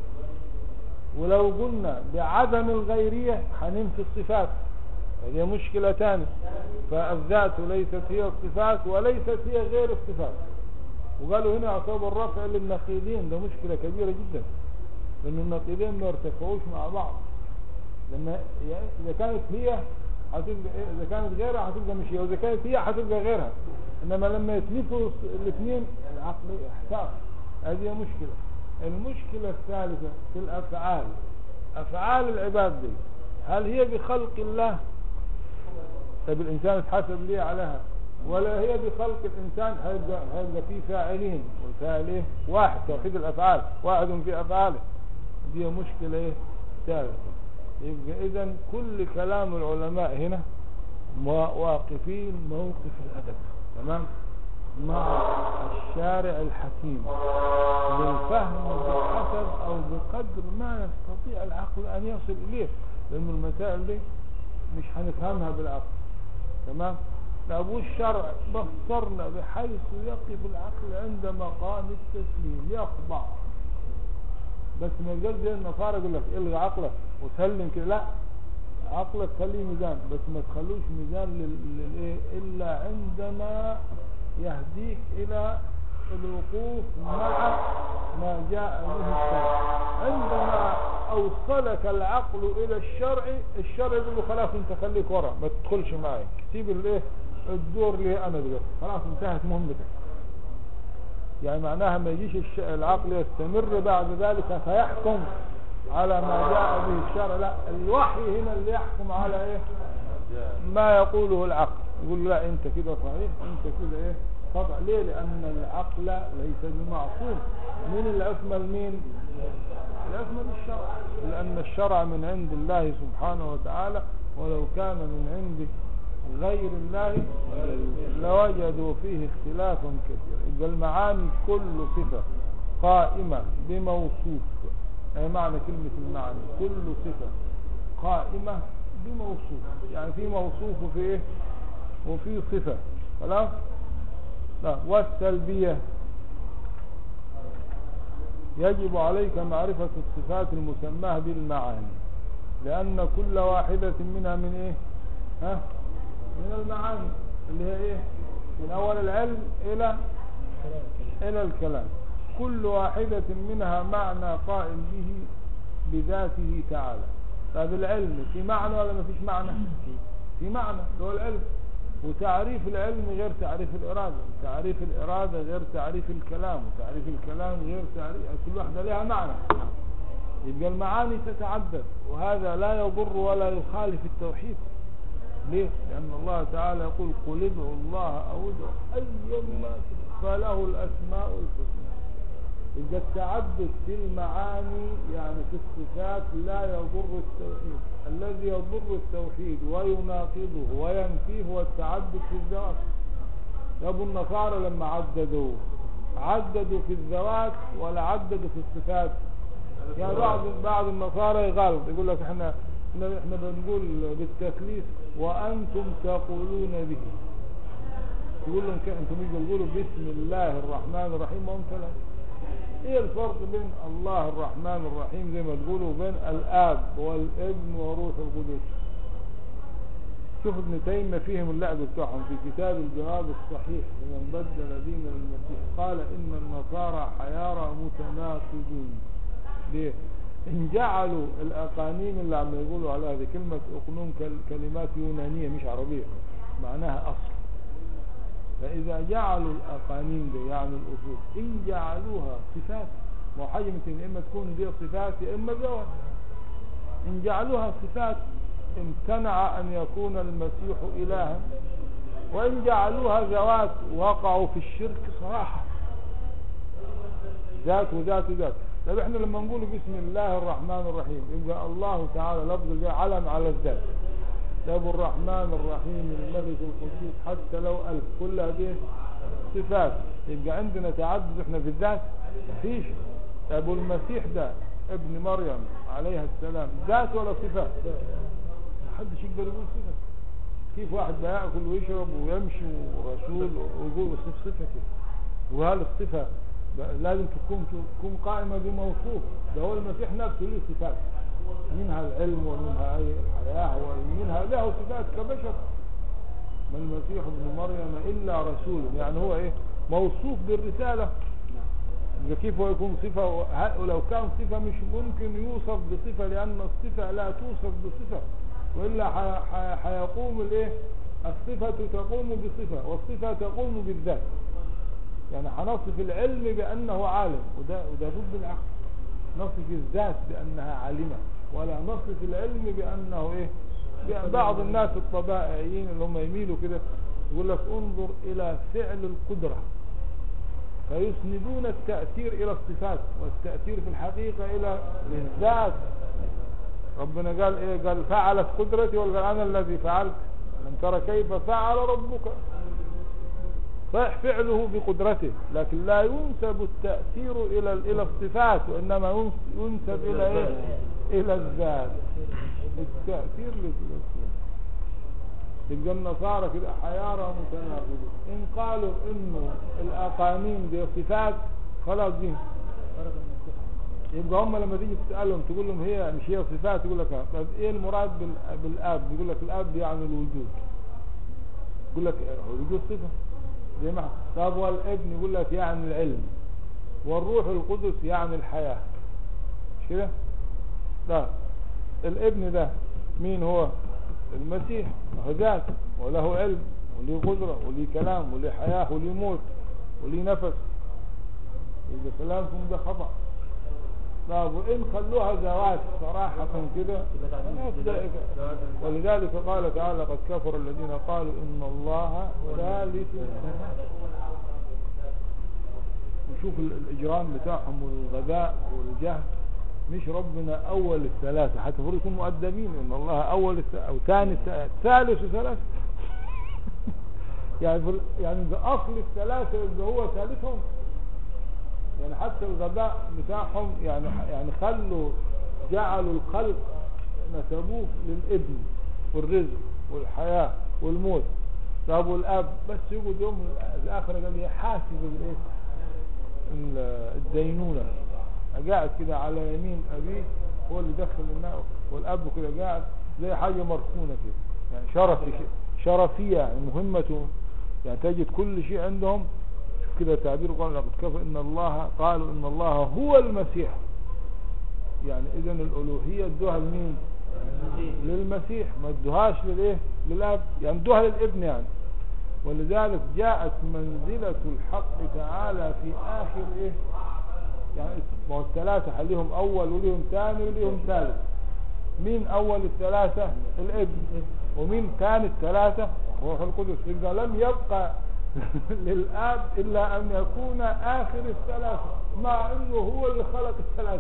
ولو قلنا بعدم الغيرية هننفي الصفات هذه مشكلة ثانية فالذات ليست هي الصفات وليست هي غير الصفات وقالوا هنا يعتبر الرفع للنقيضين ده مشكلة كبيرة جدا لأن النقيضين ما يرتفعوش مع بعض لما إذا كانت هي هتبقى إيه؟ إذا كانت غيرها هتبقى مش هي وإذا كانت هي هتبقى غيرها إنما لما يتنفوا الاثنين العقل احتاط هذه مشكلة المشكلة الثالثة في الأفعال أفعال العباد دي هل هي بخلق الله طيب الإنسان اتحاسب ليه عليها ولا هي بخلق الإنسان هيبقى, هيبقى فيه فاعلين والفاعل إيه واحد توحيد الأفعال واحد في أفعاله دي مشكلة إيه ثالثة يبقى إذا كل كلام العلماء هنا واقفين موقف الأدب تمام مع الشارع الحكيم للفهم بحسب أو بقدر ما يستطيع العقل أن يصل إليه لأن المسائل دي مش هنفهمها بالعقل تمام لأبو الشرع بصرنا بحيث يقف العقل عند مقام التسليم يخضع بس ما يقول زي النصارى يقول لك الغي عقلك وسلم كده لا عقلك خليه ميزان بس ما تخلوش ميزان لل- للايه الا عندما يهديك الى الوقوف مع ما جاء به الشرع عندما اوصلك العقل الى الشرع الشرع يقول له خلاص انت خليك ورا ما تدخلش معي سيب الايه الدور لي انا دلوقتي خلاص انتهت مهمتك يعني معناها ما يجيش الش- العقل يستمر بعد ذلك فيحكم على ما جاء به الشرع لا الوحي هنا اللي يحكم على ايه ما يقوله العقل يقول لا انت كده صحيح انت كده ايه خطأ ليه لان العقل ليس بمعصوم مين اللي اكمل مين اللي اكمل الشرع لان الشرع من عند الله سبحانه وتعالى ولو كان من عند غير الله لوجدوا فيه اختلافا كثيرا يبقى المعاني كل صفة قائمة بموصوف يعني معنى كلمة المعنى كل صفة قائمة بموصوف يعني في موصوف وفي ايه وفي صفة خلاص لا والسلبية يجب عليك معرفة الصفات المسماة بالمعاني لأن كل واحدة منها من إيه ها من المعاني اللي هي إيه من أول العلم إلى إلى الكلام كل واحدة منها معنى قائم به بذاته تعالى طيب العلم في معنى ولا ما فيش معنى في معنى اللي هو العلم وتعريف العلم غير تعريف الإرادة تعريف الإرادة غير تعريف الكلام وتعريف الكلام غير تعريف كل واحدة لها معنى يبقى المعاني تتعدد وهذا لا يضر ولا يخالف التوحيد ليه؟ لأن الله تعالى يقول قل ادعوا الله أو ادعوا أيما فله الأسماء الحسنى يبقى التعدد في المعاني يعني في الصفات لا يضر التوحيد الذي يضر التوحيد ويناقضه وينفيه هو التعدد في الذوات يا ابو النصارى لما عددوا عددوا في الذوات ولا عددوا في الصفات يعني بعض بعض النصارى يغالط يقول لك احنا احنا احنا بنقول بالتكليف وانتم تقولون به يقول لهم ك- انتم مش بتقولوا بسم الله الرحمن الرحيم وانتم لا ايه الفرق بين الله الرحمن الرحيم زي ما تقولوا وبين الاب والابن وروح القدس شوف ابن تيمية فيهم اللعب بتاعهم في كتاب الجواب الصحيح لمن بدل دين المسيح قال ان النصارى حيارى متناقضون ليه ان جعلوا الاقانيم اللي عم يقولوا عليها دي كلمة اقنوم كل- كلمات يونانية مش عربية معناها اصل فإذا جعلوا الأقانيم دي يعني الأصول إن جعلوها صفات ما هو حاجة مثل إما تكون دي صفات يا إما ذوات إن جعلوها صفات امتنع أن يكون المسيح إلها وإن جعلوها ذوات وقعوا في الشرك صراحة ذات وذات وذات طيب احنا لما نقول بسم الله الرحمن الرحيم يبقى الله تعالى لفظ الجلالة علم على الذات طيب الرحمن الرحيم الملك القدوس حتى لو ألف كل هذه صفات يبقى عندنا تعدد احنا في الذات مفيش طيب المسيح ده ابن مريم عليها السلام ذات ولا صفات محدش يقدر يقول صفة كيف واحد بياكل ويشرب ويمشي ورسول ويقول صف صفة كده وهل الصفة ب- لازم تكون تكون قائمة بموصوف ده هو المسيح نفسه له صفات منها العلم ومنها أي الحياة ومنها له صفات كبشر ما المسيح ابن مريم إلا رسول يعني هو إيه موصوف بالرسالة يبقى كيف هو يكون صفة وه- ولو كان صفة مش ممكن يوصف بصفة لأن الصفة لا توصف بصفة وإلا ح- ح- حيقوم الإيه الصفة تقوم بصفة والصفة تقوم بالذات يعني هنصف العلم بأنه عالم وده, وده ضد العقل نصف الذات بأنها عالمة ولا نصف العلم بأنه إيه بأن بعض الناس الطبائعيين اللي هم يميلوا كده يقول لك انظر إلى فعل القدرة فيسندون التأثير إلى الصفات والتأثير في الحقيقة إلى الذات ربنا قال إيه قال فعلت قدرتي وقال أنا الذي فعلت لم ترى كيف فعل ربك صحيح فعله بقدرته لكن لا ينسب التأثير إلى إلى الصفات وإنما ينس- ينسب إلى إيه؟ إلى الذات التأثير للصفات يبقى النصارى كده حيارى متناقضة إن قالوا إنه الأقانيم دي صفات خلاص دي يبقى هم لما تيجي تسألهم تقول لهم هي مش هي صفات يقول لك آه. طب ايه المراد بال- بالاب يقول لك الاب يعني الوجود يقول لك آه، الوجود صفة زي ما طب والابن يقول لك يعني العلم والروح القدس يعني الحياة مش كده لا الابن ده مين هو المسيح هو ذات وله علم وليه قدرة وليه كلام وليه حياة وليه موت وليه نفس يبقى كلامكم ده خطأ طب وإن خلوها ذوات صراحة كده خلاص ده- ولذلك قال تعالى قد كفر الذين قالوا إن الله ثالث ثلاثة وشوف ال- الإجرام بتاعهم والغباء والجهل مش ربنا أول الثلاثة حتى المفروض يكونوا مؤدبين إن الله أول الث... أو ثاني الث- ثالث ثلاثة يعني في ال- يعني ده أصل الثلاثة اللي هو ثالثهم يعني حتى الغباء بتاعهم يعني يعني خلوا جعلوا الخلق نسبوه للابن والرزق والحياة والموت طب والاب بس يقعد يوم الاخر قال لي حاسب الايه ال- الدينونة قاعد كده على يمين ابيه هو اللي دخل النار والاب كده قاعد زي حاجه مركونه كده يعني شرفي شرفيه يعني مهمته يعني تجد كل شيء عندهم شوف كده تعبير قال لقد كفى ان الله قالوا ان الله هو المسيح يعني اذا الالوهيه ادوها لمين للمسيح ما ادوهاش للايه للاب يعني ادوها للابن يعني ولذلك جاءت منزلة الحق تعالى في آخر إيه يعني ما هو الثلاثة خليهم أول وليهم ثاني وليهم ثالث مين أول الثلاثة الابن ومين ثاني الثلاثة روح القدس إذا لم يبقى للآب إلا أن يكون آخر الثلاثة مع أنه هو اللي خلق الثلاثة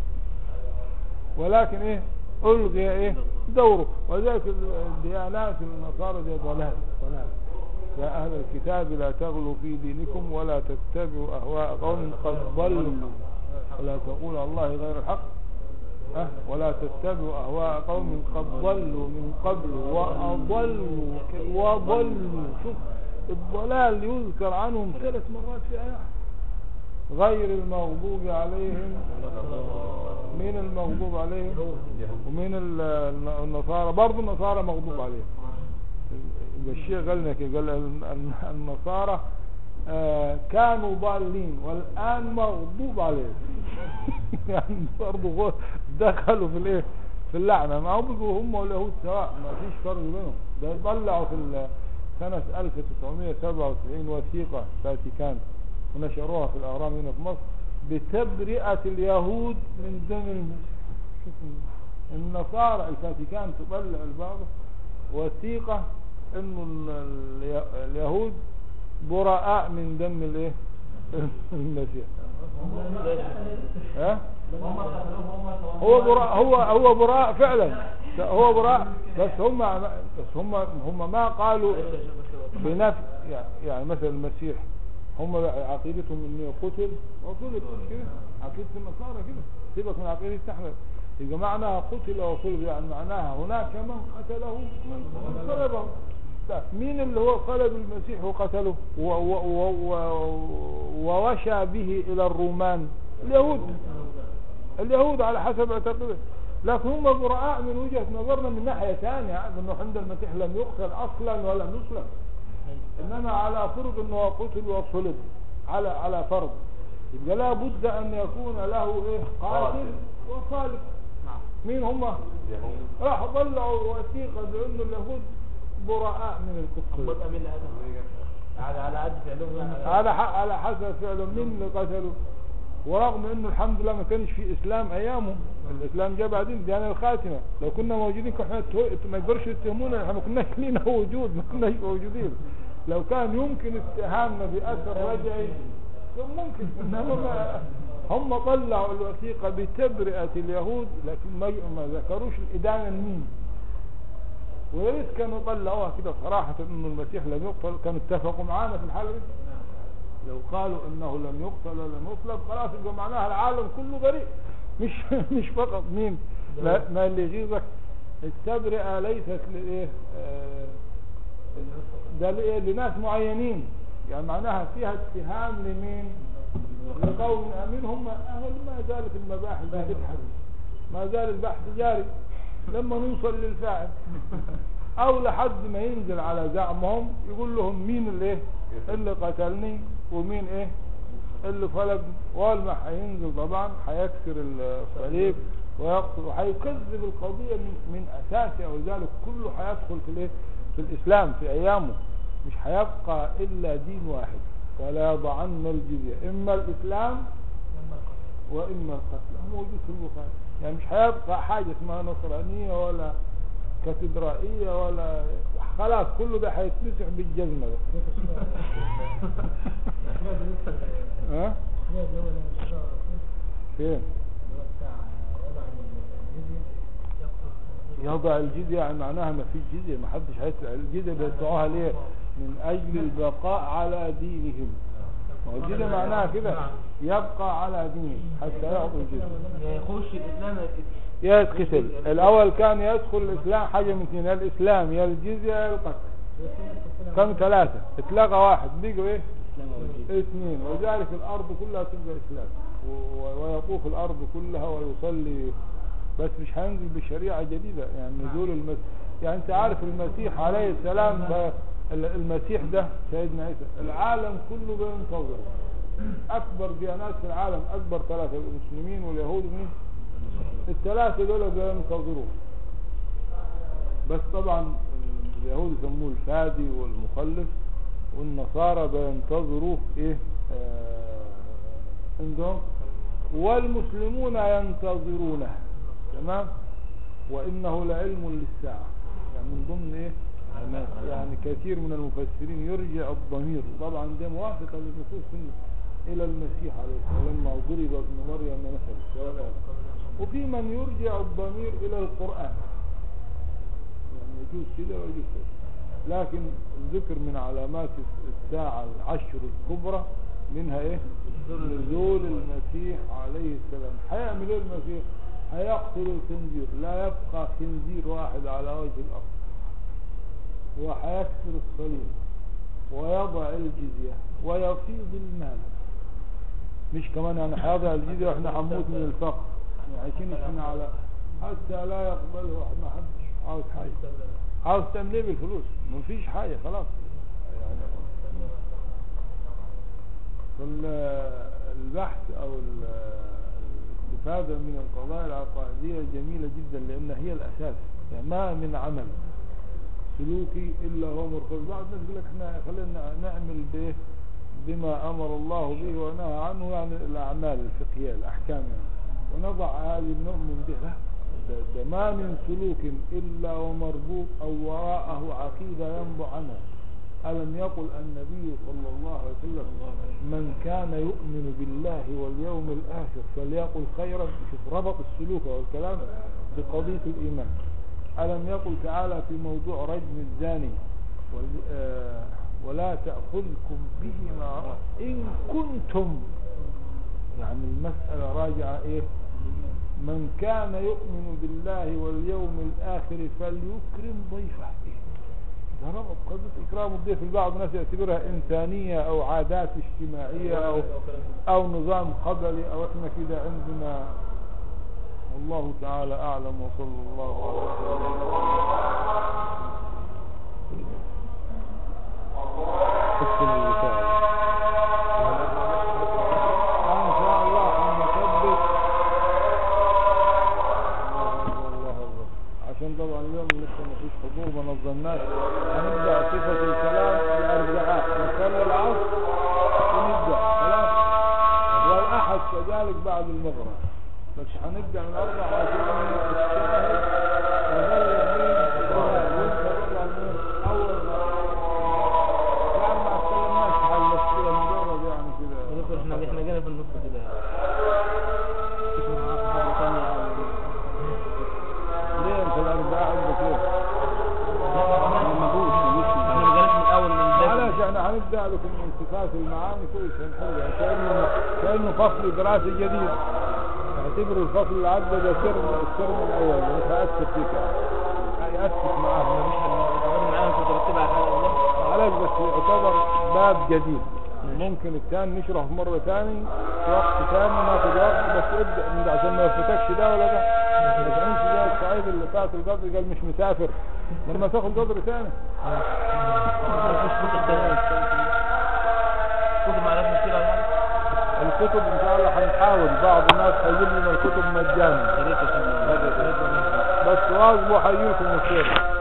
ولكن إيه ألغي إيه دوره وذلك الديانات النصارى دي ضلال ضلال يا أهل الكتاب لا تغلوا في دينكم ولا تتبعوا أهواء قوم قد ضلوا ولا تقولوا على الله غير الحق أه؟ ولا تتبعوا أهواء قوم قد ضلوا من قبل وأضلوا ك- وضلوا شوف الضلال يذكر عنهم ثلاث مرات في آيات غير المغضوب عليهم مين المغضوب عليهم ومين ال- النصارى برضه النصارى مغضوب عليهم يبقى الشيخ قال لك قال ال- ال- النصارى آه، كانوا ضالين والآن مغضوب عليهم يعني برضه هو دخلوا في الايه في اللعنة ما هو بيقولوا هم واليهود سواء ما فيش فرق بينهم ده طلعوا في ال- سنة 1997 وثيقة فاتيكان ونشروها في الأهرام هنا في مصر بتبرئة اليهود من دم المسيح شوف النصارى الفاتيكان تطلع البعض وثيقة انه ال- الي- اليهود براء من دم الايه المسيح ها هو براء هو هو براء فعلا لا، هو براء بس هم بس هم هم ما قالوا بنفس يعني مثلا المسيح هم عقيدتهم انه قتل وصلب كده عقيدة النصارى كده سيبك من عقيدة احنا يبقى معناها قتل وصلب يعني معناها هناك من قتله من صلبه لا، مين اللي هو قلب المسيح وقتله و- و- و- و- ووشى به الى الرومان اليهود اليهود على حسب اعتقاده لكن هم براء من وجهة نظرنا من ناحية ثانية انه عند المسيح لم يقتل اصلا ولم يسلم انما على فرض انه قتل وصلب على على فرض يبقى لا بد ان يكون له ايه قاتل وصالب مين هم راح طلعوا وثيقة بانه اليهود براء من الكفر امين هذا على على قد فعلهم يعني. على ح- على حسب فعله مين اللي قتله ورغم انه الحمد لله ما كانش في اسلام ايامه الاسلام جاء بعدين الديانه الخاتمه لو كنا موجودين كنا تو- ما يقدرش يتهمونا احنا ما كناش لينا وجود ما كناش موجودين لو كان يمكن اتهامنا باثر رجعي كان ممكن انما ما هم طلعوا الوثيقه بتبرئه اليهود لكن ما ما ذكروش الادانه لمين ويا ريت كانوا طلعوها كده صراحة انه المسيح لم يقتل كانوا اتفقوا معانا في الحالة دي لو قالوا انه لم يقتل ولم يصلب خلاص يبقى معناها العالم كله بريء مش مش فقط مين لا ما اللي يغيظك التبرئة ليست لايه آه، ده لإيه؟ لناس معينين يعني معناها فيها اتهام لمين لقوم امين هم اهل ما زالت المباحث بتبحث ما زال البحث جاري لما نوصل للفاعل او لحد ما ينزل على زعمهم يقول لهم مين اللي ايه اللي قتلني ومين ايه اللي فلق اول ما هينزل طبعا هيكسر الصليب ويقتل وهيكذب القضية من, من اساسها ولذلك كله هيدخل في الايه في الاسلام في ايامه مش هيبقى الا دين واحد ولا يضعن الجزية اما الاسلام واما القتل هو موجود في البخاري يعني مش هيبقى حاجة اسمها نصرانية ولا كاتدرائية ولا خلاص كله ده هيتمسح بالجزمة ده ها فين يضع الجزية يعني معناها ما فيش جزية ما حدش هيدفع الجزية بيدفعوها ليه من اجل البقاء على دينهم ما هو الجزية معناها كده يبقى على دينه حتى يعطوا الجزية يخش الاسلام يا يتقتل الاول كان يدخل الاسلام حاجة من اثنين يا الاسلام يا الجزية يا القتل كانوا ثلاثة اتلغى واحد بيجوا ايه اثنين ولذلك الارض كلها تبقى اسلام و- و- ويطوف الارض كلها ويصلي بس مش هينزل بشريعة جديدة يعني نزول المسيح يعني انت عارف المسيح عليه السلام ده ال- المسيح ده سيدنا عيسى العالم كله بينتظره اكبر ديانات في العالم اكبر ثلاثة المسلمين واليهود مين الثلاثة دول بينتظروه بس طبعا اليهود يسموه الفادي والمخلف والنصارى بينتظروه ايه آه عندهم والمسلمون ينتظرونه تمام وانه لعلم للساعة يعني من ضمن ايه يعني- يعني كثير من المفسرين يرجع الضمير طبعا ده موافقة للنصوص الى المسيح عليه السلام لما ضرب ابن مريم مثلا سواء وفي من يرجع الضمير الى القرآن يعني يجوز كده ويجوز كده لكن ذكر من علامات الساعة العشر الكبرى منها ايه نزول المسيح عليه السلام هيعمل ايه المسيح هيقتل الخنزير لا يبقى خنزير واحد على وجه الارض وهيكسر الصليب ويضع الجزية ويفيض المال مش كمان يعني هيضع الجزية واحنا هنموت من الفقر يعني عايشين احنا على حتى لا يقبله ما حدش عاوز حاجة عاوز تعمل ايه بالفلوس مفيش حاجة خلاص يعني فالبحث او ال- الاستفادة من القضايا العقائدية جميلة جدا لان هي الاساس يعني ما من عمل سلوكي الا هو مرتبط بعض الناس يقول لك احنا خلينا نعمل به بما امر الله به ونهى عنه يعني الاعمال الفقهية الاحكام يعني ونضع هذه نؤمن به لا ده, ده ما من سلوك الا ومربوط او وراءه عقيدة ينبع عنها ألم يقل النبي صلى الله عليه وسلم من كان يؤمن بالله واليوم الآخر فليقل خيرا شوف ربط السلوك والكلام بقضية الإيمان ألم يقل تعالى في موضوع رجم الزاني وال- آه، ولا تأخذكم بهما رأ- إن كنتم يعني المسألة راجعة إيه من كان يؤمن بالله واليوم الآخر فليكرم ضيفه ده ربط قضية إكرام الضيف البعض الناس يعتبرها إنسانية أو عادات اجتماعية أو, أو نظام قبلي أو إحنا كده عندنا والله تعالى أعلم وصلى الله على حسن الوسائل إن شاء الله حنثبت الله أكبر. عشان طبعا اليوم لسه ما فيش حضور ما نظمناش هنبدا صفه الكلام الاربعاء نصلي العصر ونبدا خلاص والاحد كذلك بعد المغرب بس هنبدا من الاربع عشان الشاهد نبلغ مين وانت تطلع مين اول ما يعني ما اتكلمناش عن المسؤوليه مجرد يعني كده دكتور احنا احنا جينا في النص كده شوف معاك حاجة تانية ليه انت الاربعاء عندك ايه؟ احنا ما جيناش من الاول من معلش الدرس احنا هنبدا لكم من صفات المعاني كويس هنحلها كانه كانه فصل دراسي جديد اعتبروا الفصل اللي عدى ده ترم الترم الاول مش هاثر فيك يعني هيأسس معاهم مش هنقعد معانا كنت رتبها على حاجة والله معلش بس يعتبر باب جديد ممكن الثاني نشرح مرة ثاني في وقت ثاني ناخد وقت بس ابدأ من ده عشان ما يفوتكش ده ولا ده ما تعملش زي الصعيد اللي فات القدر قال مش مسافر لما تاخد قدر ثاني مفيش كتب تانية كتب ما عرفنا كتير ولا حاجة الكتب ان شاء الله هنحاول بعض الناس هيجيب لنا الكتب مجانا يا ريت يا شباب بس واظبوا هيجيلكم الخير